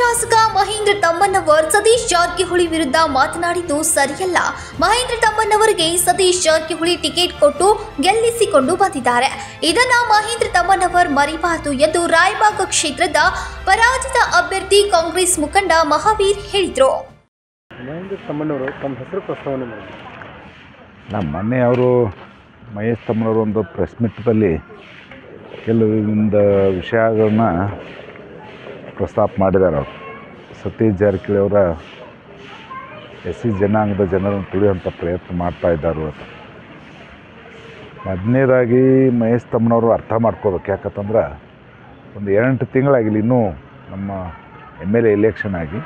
ಶಾಸಕ ಮಹೇಂದ್ರ ತಮ್ಮಣ್ಣವರ್ ಸತೀಶ್ ಜಾರಕಿಹೊಳಿ ವಿರುದ್ಧ ಮಾತನಾಡಿದ್ದು ಸರಿಯಲ್ಲ ಮಹೇಂದ್ರ ತಮ್ಮಣ್ಣವರಿಗೆ ಸತೀಶ್ ಜಾರಕಿಹೊಳಿ ಟಿಕೆಟ್ ಕೊಟ್ಟು ಗೆಲ್ಲಿಸಿಕೊಂಡು ಬಂದಿದ್ದಾರೆ ಇದನ್ನ ಮಹೇಂದ್ರ ತಮ್ಮಣ್ಣವರ್ ಮರಿಬಾರದು ಎಂದು ರಾಯಬಾಗ ಕ್ಷೇತ್ರದ ಪರಾಜಿತ ಅಭ್ಯರ್ಥಿ ಕಾಂಗ್ರೆಸ್ ಮುಖಂಡ ಮಹಾವೀರ್ ಹೇಳಿದರು ಮಹೇಂದ್ರ ತಮ್ಮಣ್ಣವರು ತಮ್ಮ ಹೆಸರು ಪ್ರಸ್ತಾವನೆ ಮಾಡಿದ್ರು ನಮ್ಮ ಮೊನ್ನೆ ಅವರು ಮಹೇಶ್ ತಮ್ಮನವರು ಒಂದು ಪ್ರೆಸ್ ಮೀಟದಲ್ಲಿ ಕೆಲವೊಂದು ವಿಷಯಗಳನ್ನ ಪ್ರಸ್ತಾಪ ಮಾಡಿದ್ದಾರೆ ಅವರು ಸತೀಶ್ ಜಾರಕಿಹೊಳಿ ಅವರ ಎಸ್ ಸಿ ಜನಾಂಗದ ಜನರನ್ನು ತುಳಿಯುವಂಥ ಪ್ರಯತ್ನ ಮಾಡ್ತಾ ಇದ್ದಾರೆ ಅಂತ ಮೊದಲನೇದಾಗಿ ಮಹೇಶ್ ತಮ್ಮನವರು ಅರ್ಥ ಮಾಡ್ಕೋಬೇಕು ಯಾಕಂತಂದ್ರೆ ಒಂದು ಎಂಟು ತಿಂಗಳಾಗಿಲ್ಲ ಇನ್ನೂ ನಮ್ಮ ಎಮ್ ಎಲ್ ಎ ಎಲೆಕ್ಷನ್ ಆಗಿ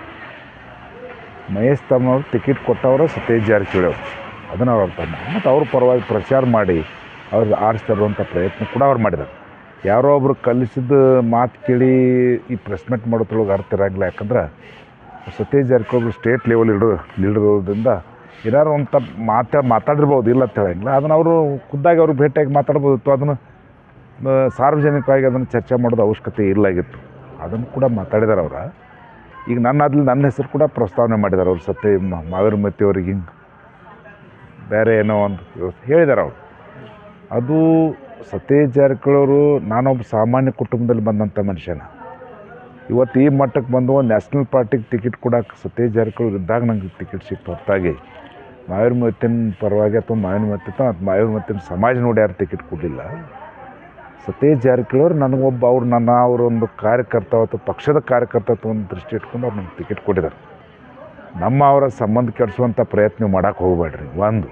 ಮಹೇಶ್ ತಮ್ಮನವರು ಟಿಕೆಟ್ ಕೊಟ್ಟವರು ಸತೀಶ್ ಜಾರಕಿಹೊಳಿ ಅವರು ಅದನ್ನು ಅವ್ರು ಅರ್ಥ ಮಾಡಿ ಮತ್ತು ಅವ್ರ ಪರವಾಗಿ ಪ್ರಚಾರ ಮಾಡಿ ಅವ್ರಿಗೆ ಆರಿಸ್ತರುವಂಥ ಪ್ರಯತ್ನ ಕೂಡ ಅವ್ರು ಮಾಡಿದ್ದಾರೆ ಯಾರೋ ಒಬ್ರು ಕಲಿಸಿದ ಮಾತು ಕೇಳಿ ಈ ಪ್ರೆಸ್ ಮೀಟ್ ಮಾಡೋದ್ರೊಳಗೆ ಅರ್ಥ ಇರೋಂಗಿಲ್ಲ ಯಾಕಂದ್ರೆ Satish Jarkiholi state level leader leader ಇರೋದ್ರಿಂದ ಏನಾರು ಅಂತ ಮಾತಾ ಮಾತಾಡಿರ್ಬೋದು ಇಲ್ಲ ಅಂತ ಹೇಳಂಗಿಲ್ಲ ಅದನ್ನು ಅವರು ಖುದ್ದಾಗಿ ಅವ್ರಿಗೆ ಭೇಟಿಯಾಗಿ ಮಾತಾಡ್ಬೋದಿತ್ತು ಅದನ್ನು ಆ, ಸಾರ್ವಜನಿಕವಾಗಿ ಅದನ್ನು ಚರ್ಚೆ ಮಾಡೋದು ಅವಶ್ಯಕತೆ ಇಲ್ಲಾಗಿತ್ತು ಅದನ್ನು ಕೂಡ ಮಾತಾಡಿದ್ದಾರೆ ಅವ್ರು ಈಗ ನನ್ನ ಅದ್ಲಿ ನನ್ನ ಹೆಸರು ಕೂಡ ಪ್ರಸ್ತಾವನೆ ಮಾಡಿದ್ದಾರೆ ಅವ್ರು ಸತ್ಯ ಮಾವೇರು ಮತಿ ಅವ್ರಿಗೆ ಹಿಂಗೆ ಬೇರೆ ಏನೋ ಒಂದು ವ್ಯವಸ್ಥೆ ಹೇಳಿದ್ದಾರೆ ಅವರು ಅದು ಸತೀಶ್ ಜಾರಕಿಹೊಳಿ ನಾನೊಬ್ಬ ಸಾಮಾನ್ಯ ಕುಟುಂಬದಲ್ಲಿ ಬಂದಂಥ ಮನುಷ್ಯನ ಇವತ್ತು ಈ ಮಟ್ಟಕ್ಕೆ ಬಂದು ಒಂದು ನ್ಯಾಷನಲ್ ಪಾರ್ಟಿಗೆ ಟಿಕೆಟ್ ಕೊಡೋಕೆ ಸತೀಶ್ ಜಾರಕಿಹೊಳಿ ಇದ್ದಾಗ ನಂಗೆ ಟಿಕೆಟ್ ಸಿಕ್ತು ಹೊರತಾಗಿ ಮಾವೇರು ಮತ್ತಿನ ಪರವಾಗಿ ಅಥವಾ ಮಾವಿನ ಮತ್ತಿತ್ತು ಅಥವಾ ಮಾವೇರು ಮತ್ತಿನ ಸಮಾಜ ನೋಡಿ ಯಾರು ಟಿಕೆಟ್ ಕೊಡಲಿಲ್ಲ ಸತೀಶ್ ಜಾರಕಿಹೊಳಿ ನನಗೊಬ್ಬ ಅವ್ರು ನನ್ನ ಅವರೊಂದು ಕಾರ್ಯಕರ್ತ ಅಥವಾ ಪಕ್ಷದ ಕಾರ್ಯಕರ್ತ ಅಥವಾ ಒಂದು ದೃಷ್ಟಿ ಇಟ್ಕೊಂಡು ಅವ್ರು ನಮ್ಗೆ ಟಿಕೆಟ್ ಕೊಟ್ಟಿದ್ದಾರೆ ನಮ್ಮ ಅವರ ಸಂಬಂಧ ಕೆಡಿಸುವಂಥ ಪ್ರಯತ್ನ ನೀವು ಮಾಡೋಕ್ಕೆ ಹೋಗಬೇಡ್ರಿ ಒಂದು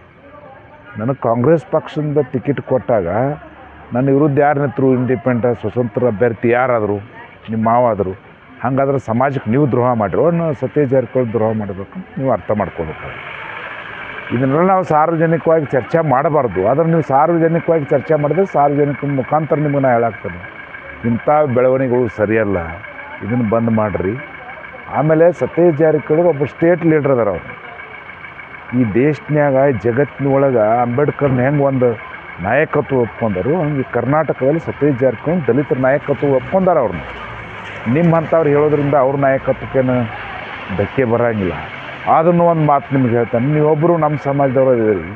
ನನಗೆ ಕಾಂಗ್ರೆಸ್ ಪಕ್ಷದಿಂದ ಟಿಕೆಟ್ ಕೊಟ್ಟಾಗ ನನ್ನ ವಿರುದ್ಧ ಯಾರು ನಿಂತರು ಇಂಡಿಪೆಂಡೆಂಟ್ ಸ್ವತಂತ್ರ ಅಭ್ಯರ್ಥಿ ಯಾರಾದರು ನಿಮ್ಮ ಮಾವಾದರು ಹಾಗಾದ್ರೆ ಸಮಾಜಕ್ಕೆ ನೀವು ದ್ರೋಹ ಮಾಡಿರೋ ನಾವು ಸತ್ಯಜ್ ಜಾರಕಿಹೊಳಿ ದ್ರೋಹ ಮಾಡಬೇಕು ಅಂತ ನೀವು ಅರ್ಥ ಮಾಡ್ಕೋಬೇಕು ಇದನ್ನೆಲ್ಲ ನಾವು ಸಾರ್ವಜನಿಕವಾಗಿ ಚರ್ಚೆ ಮಾಡಬಾರ್ದು ಅದನ್ನು ನೀವು ಸಾರ್ವಜನಿಕವಾಗಿ ಚರ್ಚೆ ಮಾಡಿದ್ರೆ ಸಾರ್ವಜನಿಕ ಮುಖಾಂತರ ನಿಮಗೆ ನಾ ಹೇಳಾಗ್ತೇನೆ ಇಂಥ ಬೆಳವಣಿಗೆಗಳು ಸರಿಯಲ್ಲ ಇದನ್ನು ಬಂದ್ ಮಾಡಿರಿ ಆಮೇಲೆ ಸತೀಶ್ ಜಾರಕಿಹೊಳಿ ಒಬ್ಬ ಸ್ಟೇಟ್ ಲೀಡರ್ ಅದಾರ ಅವ್ರು ಈ ದೇಶನ್ಯಾಗ ಜಗತ್ತಿನೊಳಗೆ ಅಂಬೇಡ್ಕರ್ನ ಹೆಂಗೆ ಒಂದು ನಾಯಕತ್ವ ಒಪ್ಕೊಂಡರು ಹಂಗೆ ಕರ್ನಾಟಕದಲ್ಲಿ ಸತೀಶ್ ಜಾರಕಿಹೊಳಿ ದಲಿತರ ನಾಯಕತ್ವ ಒಪ್ಕೊಂಡಾರ ಅವ್ರನ್ನ ನಿಮ್ಮಂಥವ್ರು ಹೇಳೋದ್ರಿಂದ ಅವ್ರ ನಾಯಕತ್ವಕ್ಕೇನು ಧಕ್ಕೆ ಬರೋಂಗಿಲ್ಲ ಅದನ್ನು ಒಂದು ಮಾತು ನಿಮ್ಗೆ ಹೇಳ್ತಾನೆ ನೀವೊಬ್ಬರು ನಮ್ಮ ಸಮಾಜದವರು ಇದ್ದೀರಿ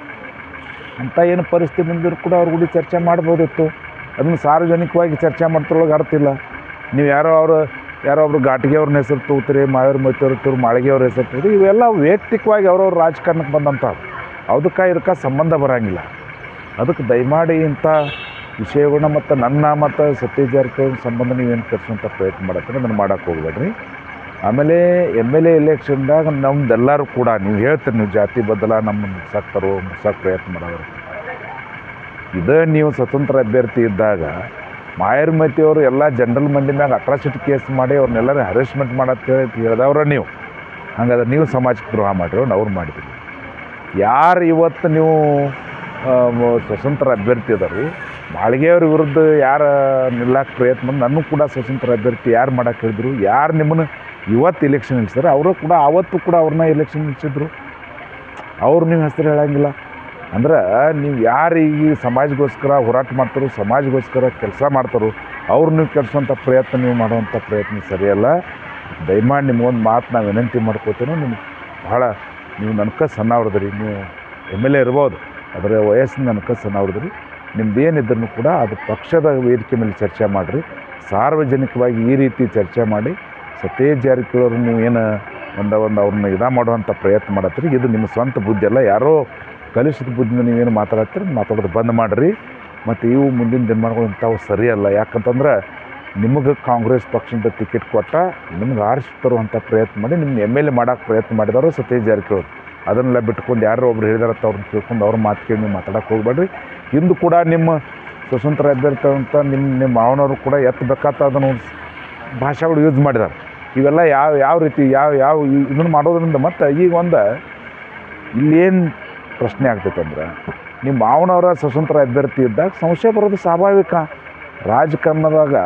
ಅಂಥ ಏನು ಪರಿಸ್ಥಿತಿ ಬಂದರೂ ಕೂಡ ಅವ್ರ ಗುಡಿ ಚರ್ಚೆ ಮಾಡ್ಬೋದಿತ್ತು ಅದನ್ನು ಸಾರ್ವಜನಿಕವಾಗಿ ಚರ್ಚೆ ಮಾಡ್ತಿರೊಳಗೆ ಅರ್ಥ ಇಲ್ಲ ನೀವು ಯಾರೋ ಅವರು ಯಾರೋ ಒಬ್ರು ಘಾಟಿಗೆ ಅವ್ರನ್ನ ಹೆಸರು ತಗೋತೀರಿ ಮಾವೇರ್ ಮೈತವ್ರ ಮಾಳಿಗೆ ಅವ್ರ ಹೆಸರು ತಗೋತೀರಿ ಇವೆಲ್ಲ ವೈಯಕ್ತಿಕವಾಗಿ ಅವ್ರವ್ರ ರಾಜಕಾರಣಕ್ಕೆ ಬಂದಂಥವು ಅದಕ್ಕೆ ಇದಕ್ಕೆ ಸಂಬಂಧ ಬರೋಂಗಿಲ್ಲ ಅದಕ್ಕೆ ದಯಮಾಡಿ ಇಂಥ ವಿಷಯಗಳನ್ನ ಮತ್ತು ನನ್ನ ಮತ್ತು ಸತೀಶ್ ಜಾರಕಿಹೊಳಿ ಸಂಬಂಧ ನೀವೇನು ಕರ್ಸೋಂಥ ಪ್ರಯತ್ನ ಮಾಡತ್ತೀರಿ ಅದನ್ನು ಮಾಡೋಕ್ಕೆ ಹೋಗ್ಬೇಡ್ರಿ ಆಮೇಲೆ ಎಮ್ ಎಲ್ ಎ ಎಲೆಕ್ಷನ್ದಾಗ ನಮ್ದೆಲ್ಲರೂ ಕೂಡ ನೀವು ಹೇಳ್ತೀರಿ ನೀವು ಜಾತಿ ಬದಲ ನಮ್ಮನ್ನು ಮುಗ್ಸಾಕ್ತಾರೋ ಮುಗ್ಸಕ್ಕೆ ಪ್ರಯತ್ನ ಮಾಡೋರು ಇದೇ ನೀವು ಸ್ವತಂತ್ರ ಅಭ್ಯರ್ಥಿ ಇದ್ದಾಗ ಮಾಯರ್ಮತಿ ಅವರು ಎಲ್ಲ ಜನರಲ್ ಮಂದಿ ಮ್ಯಾಗ ಅಟ್ರಾಸಿಟಿ ಕೇಸ್ ಮಾಡಿ ಅವ್ರನ್ನೆಲ್ಲರೂ ಹರೇಸ್ಮೆಂಟ್ ಮಾಡತ್ತೆ ಹೇಳಿ ಹೇಳ್ದವ್ರ ನೀವು ಹಂಗಾದ್ರೆ ನೀವು ಸಮಾಜಕ್ಕೆ ದ್ರೋಹ ಮಾಡಿರೋ ಅವ್ರು ಮಾಡಿದ್ರಿ ಯಾರು ಇವತ್ತು ನೀವು ಆ, ಮ- ಸ್ವತಂತ್ರ ಅಭ್ಯರ್ಥಿ ಅದಾರು ಮಾಳಿಗೆಯವ್ರ ವಿರುದ್ಧ ಯಾರು ನಿಲ್ಲಕ್ಕೆ ಪ್ರಯತ್ನ ಮಾಡಿ ನನಗೂ ಕೂಡ ಸ್ವತಂತ್ರ ಅಭ್ಯರ್ಥಿ ಯಾರು ಮಾಡಕ್ಕೆ ಹೇಳಿದ್ರು ಯಾರು ನಿಮ್ಮನ್ನು ಇವತ್ತು ಇಲೆಕ್ಷನ್ ನಿಲ್ಸಿದ್ರೆ ಅವರು ಕೂಡ ಅವತ್ತು ಕೂಡ ಅವ್ರನ್ನ ಇಲೆಕ್ಷನ್ ನಿಲ್ಸಿದ್ರು ಅವ್ರು ನೀವು ಹೆಸರು ಹೇಳಂಗಿಲ್ಲ ಅಂದ್ರೆ ನೀವು ಯಾರು ಈ ಸಮಾಜಗೋಸ್ಕರ ಹೋರಾಟ ಮಾಡ್ತಾರೋ ಸಮಾಜಗೋಸ್ಕರ ಕೆಲಸ ಮಾಡ್ತಾರೋ ಅವ್ರು ನೀವು ಕೆಡಿಸೋಂಥ ಪ್ರಯತ್ನ ನೀವು ಮಾಡುವಂಥ ಪ್ರಯತ್ನ ಸರಿಯಲ್ಲ ದಯಮಾಡಿ ನಿಮ್ಗೊಂದು ಮಾತು ನಾವು ವಿನಂತಿ ಮಾಡ್ಕೋತೇನೋ ನಿಮ್ಗೆ ಭಾಳ ನೀವು ನನ್ಕ ಸಣ್ಣ ಹೊಡೆದ್ರಿ ನೀವು ಎಮ್ ಎಲ್ ಎ ಇರ್ಬೋದು ಅದರ ವಯಸ್ಸಿನ ನನ್ಕ ಸಣ್ಣ ಹೊಡೆದ್ರಿ ನಿಮ್ದು ಏನಿದ್ರು ಕೂಡ ಅದು ಪಕ್ಷದ ವೇದಿಕೆ ಮೇಲೆ ಚರ್ಚೆ ಮಾಡಿರಿ ಸಾರ್ವಜನಿಕವಾಗಿ ಈ ರೀತಿ ಚರ್ಚೆ ಮಾಡಿ ಸತೀಶ್ ಜಾರಕಿಹೊಳಿ ನೀವು ಏನು ಒಂದು ಒಂದು ಅವ್ರನ್ನ ಇದ ಮಾಡುವಂಥ ಪ್ರಯತ್ನ ಮಾಡತ್ತೀರಿ ಇದು ನಿಮ್ಮ ಸ್ವಂತ ಬುದ್ಧಿ ಅಲ್ಲ ಯಾರೋ ಕಲಿಸಿದ ಬುದ್ಧಿಯಿಂದ ನೀವೇನು ಮಾತಾಡತ್ತೀರಿ ಮಾತಾಡೋದು ಬಂದ್ ಮಾಡಿರಿ ಮತ್ತು ಇವು ಮುಂದಿನ ದಿನಮಾನಗಳು ಇಂಥವು ಸರಿಯಲ್ಲ ಯಾಕಂತಂದ್ರೆ ನಿಮಗೆ ಕಾಂಗ್ರೆಸ್ ಪಕ್ಷದಿಂದ ಟಿಕೆಟ್ ಕೊಟ್ಟ ನಿಮ್ಗೆ ಆರಿಸಿ ತರುವಂಥ ಪ್ರಯತ್ನ ಮಾಡಿ ನಿಮ್ಮ ಎಮ್ ಎಲ್ ಎ ಮಾಡೋಕ್ಕೆ ಪ್ರಯತ್ನ ಮಾಡಿದವರು ಸತೀಶ್ ಜಾರಕಿಹೊಳಿ ಅದನ್ನೆಲ್ಲ ಬಿಟ್ಕೊಂಡು ಯಾರೋ ಒಬ್ರು ಹೇಳಿದಾರತ್ತ ಅವ್ರನ್ನ ತಿಳ್ಕೊಂಡು ಅವ್ರ ಮಾತು ಕೇಳಿ ನೀವು ಮಾತಾಡೋಕೆ ಹೋಗ್ಬೇಡ್ರಿ ಇಂದು ಕೂಡ ನಿಮ್ಮ ಸ್ವತಂತ್ರ ಅಭ್ಯರ್ಥಿ ಅಂತ ನಿಮ್ಮ ನಿಮ್ಮ ಮಾವನವರು ಕೂಡ ಎತ್ತಬೇಕಾತ ಅದನ್ನು ಭಾಷೆಗಳು ಯೂಸ್ ಮಾಡಿದ್ದಾರೆ ಇವೆಲ್ಲ ಯಾವ ಯಾವ ರೀತಿ ಯಾವ ಯಾವ ಇದನ್ನು ಮಾಡೋದ್ರಿಂದ ಮತ್ತು ಈಗ ಒಂದು ಇಲ್ಲೇನು ಪ್ರಶ್ನೆ ಆಗ್ತೈತೆ ಅಂದ್ರೆ ನಿಮ್ಮ ಮಾವನವರ ಸ್ವತಂತ್ರ ಅಭ್ಯರ್ಥಿ ಇದ್ದಾಗ ಸಂಶಯ ಬರೋದು ಸ್ವಾಭಾವಿಕ ರಾಜಕಾರಣದಾಗ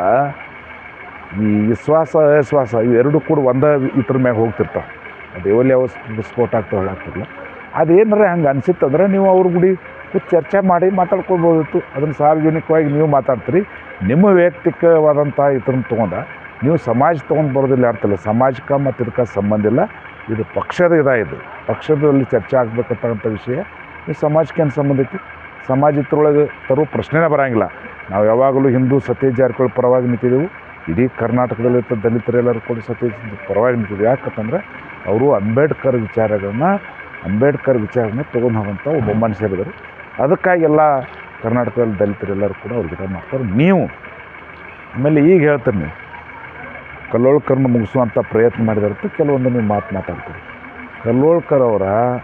ಈ ವಿಶ್ವಾಸ ಅವಿಶ್ವಾಸ ಇವೆರಡು ಕೂಡ ಒಂದೇ ಇದ್ರ ಮ್ಯಾಗ ಹೋಗ್ತಿರ್ತಾವೆ ಅದು ಎಲ್ಲಿ ಯಾವ ಸ್ಫೋಟ ಆಗ್ತಾವೆ ಹೇಳಾಗ್ತಿರಲ್ಲ ಅದೇನಾರ ಹಂಗೆ ಅನ್ಸಿತ್ತಂದ್ರೆ ನೀವು ಅವ್ರ ಗುಡಿ ಕೂತ್ ಚರ್ಚೆ ಮಾಡಿ ಮಾತಾಡ್ಕೊಳ್ಬೋದಿತ್ತು ಅದನ್ನು ಸಾರ್ವಜನಿಕವಾಗಿ ನೀವು ಮಾತಾಡ್ತೀರಿ ನಿಮ್ಮ ವೈಯಕ್ತಿಕವಾದಂಥ ಇದ್ರನ್ನ ತೊಗೊಂಡ ನೀವು ಸಮಾಜ ತೊಗೊಂಡು ಬರೋದಿಲ್ಲ ಅರ್ಥಲ್ಲ ಸಮಾಜಕ್ಕೆ ಮತ್ತು ಇದಕ್ಕೆ ಸಂಬಂಧ ಇಲ್ಲ ಇದು ಪಕ್ಷದ ಇದ ಇದು ಪಕ್ಷದಲ್ಲಿ ಚರ್ಚೆ ಆಗ್ಬೇಕಂತಕ್ಕಂಥ ವಿಷಯ ಈ ಸಮಾಜಕ್ಕೆ ಏನು ಸಂಬಂಧ ಐತಿ ಸಮಾಜ ಇದ್ರೊಳಗೆ ತರೋ ಪ್ರಶ್ನೆನೇ ಬರೋಂಗಿಲ್ಲ ನಾವು ಯಾವಾಗಲೂ ಹಿಂದೂ ಸತ್ಯ ಜಾರಕಿಹೊಳಿ ಪರವಾಗಿ ನಿಂತಿದ್ದೆವು ಇಡೀ ಕರ್ನಾಟಕದಲ್ಲಿ ದಲಿತರೆಲ್ಲರೂ ಕೂಡ ಸತ್ಯ ಪರವಾಗಿ ನಿಂತಿದ್ವಿ ಯಾಕಂತಂದ್ರೆ ಅವರು ಅಂಬೇಡ್ಕರ್ ವಿಚಾರಗಳನ್ನ ಅಂಬೇಡ್ಕರ್ ವಿಚಾರನ ತೊಗೊಂಡು ಹೋಗೋಂಥ ಒಬ್ಬ ಮನುಷ್ಯರಿದ್ದಾರೆ ಅದಕ್ಕಾಗಿ ಎಲ್ಲ ಕರ್ನಾಟಕದಲ್ಲಿ ದಲಿತರೆಲ್ಲರೂ ಕೂಡ ಅವ್ರಿಗೆ ಇದು ಮಾಡ್ತಾರೆ ನೀವು ಆಮೇಲೆ ಈಗ ಹೇಳ್ತಾರೆ ನೀವು ಕಲ್ಲೋಳ್ಕರ್ನ ಮುಗಿಸುವಂಥ ಪ್ರಯತ್ನ ಮಾಡಿದಾರಂತ ಕೆಲವೊಂದು ನೀವು ಮಾತು ಮಾತಾಡ್ತೀರಿ ಕಲ್ಲೋಳ್ಕರ್ ಅವರ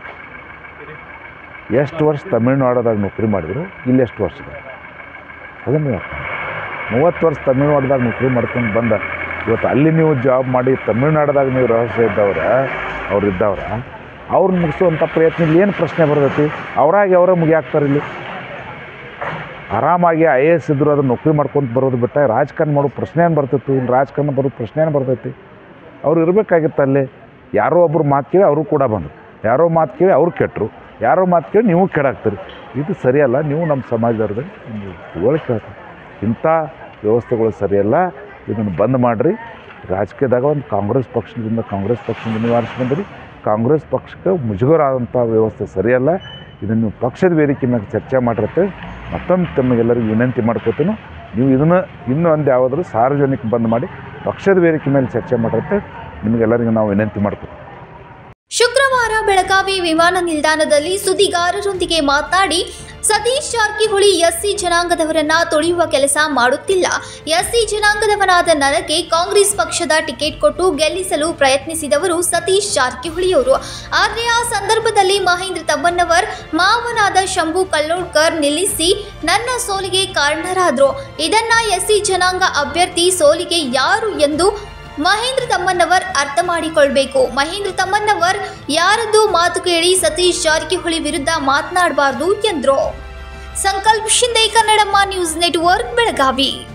ಎಷ್ಟು ವರ್ಷ ತಮಿಳ್ನಾಡದಾಗ ನೌಕರಿ ಮಾಡಿದ್ರು ಇಲ್ಲಿ ಎಷ್ಟು ವರ್ಷ ಅದನ್ನು ನೀವು ಮೂವತ್ತು ವರ್ಷ ತಮಿಳ್ನಾಡ್ದಾಗ ನೌಕರಿ ಮಾಡ್ಕೊಂಡು ಬಂದ ಇವತ್ತು ಅಲ್ಲಿ ನೀವು ಜಾಬ್ ಮಾಡಿ ತಮಿಳ್ನಾಡ್ದಾಗ ನೀವು ರಹಸ್ಯ ಇದ್ದವ್ರ ಅವ್ರು ಇದ್ದವ್ರ ಅವ್ರನ್ನ ಮುಗಿಸುವಂಥ ಪ್ರಯತ್ನ ಇಲ್ಲಿ ಏನು ಪ್ರಶ್ನೆ ಬರ್ತೈತಿ ಅವರಾಗಿ ಅವರೇ ಮುಗಿಯಾಕ್ತಾರೆ ಇಲ್ಲಿ ಆರಾಮಾಗಿ ಐ ಎ ಎಸ್ ಇದ್ರು ಅದನ್ನ ನೌಕರಿ ಮಾಡ್ಕೊಂತ ಬರೋದು ಬಿಟ್ಟ ರಾಜಕಾರಣ ಮಾಡೋ ಪ್ರಶ್ನೆ ಏನು ಬರ್ತೈತಿ ಇಲ್ಲಿ ರಾಜಕಾರಣ ಬರೋದು ಪ್ರಶ್ನೆ ಏನು ಬರ್ತೈತಿ ಅವ್ರು ಇರಬೇಕಾಗಿತ್ತು ಅಲ್ಲಿ ಯಾರೋ ಒಬ್ಬರು ಮಾತು ಕೇಳಿ ಅವರು ಕೂಡ ಬಂದರು ಯಾರೋ ಮಾತು ಕೇಳಿ ಅವ್ರು ಕೆಟ್ಟರು ಯಾರೋ ಮಾತು ಕೇಳಿ ನೀವು ಕೆಡಾಕ್ತೀರಿ ಇದು ಸರಿಯಲ್ಲ ನೀವು ನಮ್ಮ ಸಮಾಜದವ್ರದ್ದು ಒಂದು ತಿಳುವಳಿಕೆ ಹೇಳ್ತಾರೆ ಇಂಥ ವ್ಯವಸ್ಥೆಗಳು ಸರಿಯಲ್ಲ ಇದನ್ನು ಬಂದ್ ಮಾಡಿರಿ ರಾಜಕೀಯದಾಗ ಒಂದು ಕಾಂಗ್ರೆಸ್ ಪಕ್ಷದಿಂದ ಕಾಂಗ್ರೆಸ್ ಪಕ್ಷದಿಂದ ನಿವಾರಿಸಿ ಬಂದಿರಿ ಕಾಂಗ್ರೆಸ್ ಪಕ್ಷಕ್ಕೆ ಮುಜುಗರ ಆದಂಥ ವ್ಯವಸ್ಥೆ ಸರಿಯಲ್ಲ ಇದನ್ನು ನೀವು ಪಕ್ಷದ ವೇದಿಕೆ ಮ್ಯಾಗ ಚರ್ಚೆ ಮಾಡಿರತ್ತೆ ಮತ್ತೊಮ್ಮೆ ತಮಗೆಲ್ಲರಿಗೂ ವಿನಂತಿ ಮಾಡ್ಕೋತೀನಿ ನೀವು ಇದನ್ನು ಇನ್ನೂ ಒಂದು ಯಾವುದಾದ್ರು ಸಾರ್ವಜನಿಕ ಬಂದ್ ಮಾಡಿ ಪಕ್ಷದ ವೇದಿಕೆ ಮೇಲೆ ಚರ್ಚೆ ಮಾಡಿರತ್ತೆ ನಿಮಗೆಲ್ಲರಿಗೂ ನಾವು ವಿನಂತಿ ಮಾಡ್ಕೋತೀವಿ ಶುಕ್ರವಾರ ಬೆಳಗಾವಿ ವಿಮಾನ ನಿಲ್ದಾಣದಲ್ಲಿ ಸುದ್ದಿಗಾರರೊಂದಿಗೆ ಮಾತನಾಡಿ ಸತೀಶ್ ಜಾರಕಿಹೊಳಿ ಎಸ್ಸಿ ಜನಾಂಗದವರನ್ನ ತುಳಿಯುವ ಕೆಲಸ ಮಾಡುತ್ತಿಲ್ಲ ಎಸ್ಸಿ ಜನಾಂಗದವನಾದ ನನಗೆ ಕಾಂಗ್ರೆಸ್ ಪಕ್ಷದ ಟಿಕೆಟ್ ಕೊಟ್ಟು ಗೆಲ್ಲಿಸಲು ಪ್ರಯತ್ನಿಸಿದವರು ಸತೀಶ್ ಜಾರಕಿಹೊಳಿಯವರು ಆದರೆ ಆ ಸಂದರ್ಭದಲ್ಲಿ ಮಹೇಂದ್ರ ತಮ್ಮಣ್ಣವರ್ ಮಾವನಾದ ಶಂಭು ಕಲ್ಲೋಡ್ಕರ್ ನಿಲ್ಲಿಸಿ ನನ್ನ ಸೋಲಿಗೆ ಕಾರಣರಾದ್ರು ಇದನ್ನ ಎಸ್ಸಿ ಜನಾಂಗ ಅಭ್ಯರ್ಥಿ ಸೋಲಿಗೆ ಯಾರು ಎಂದು ಮಹೇಂದ್ರ ತಮ್ಮನ್ನವರ್ ಅರ್ಥ ಮಾಡಿಕೊಳ್ಬೇಕು ಮಹೇಂದ್ರ ತಮ್ಮನ್ನವರ್ ಯಾರದ್ದು ಮಾತು ಕೇಳಿ ಸತೀಶ್ ಜಾರಕಿಹೊಳಿ ವಿರುದ್ಧ ಮಾತನಾಡಬಾರ್ದು ಎಂದ್ರು ಸಂಕಲ್ಪ್ ಶಿಂದೆ ಕನ್ನಡಮ್ಮ ನ್ಯೂಸ್ ನೆಟ್ವರ್ಕ್ ಬೆಳಗಾವಿ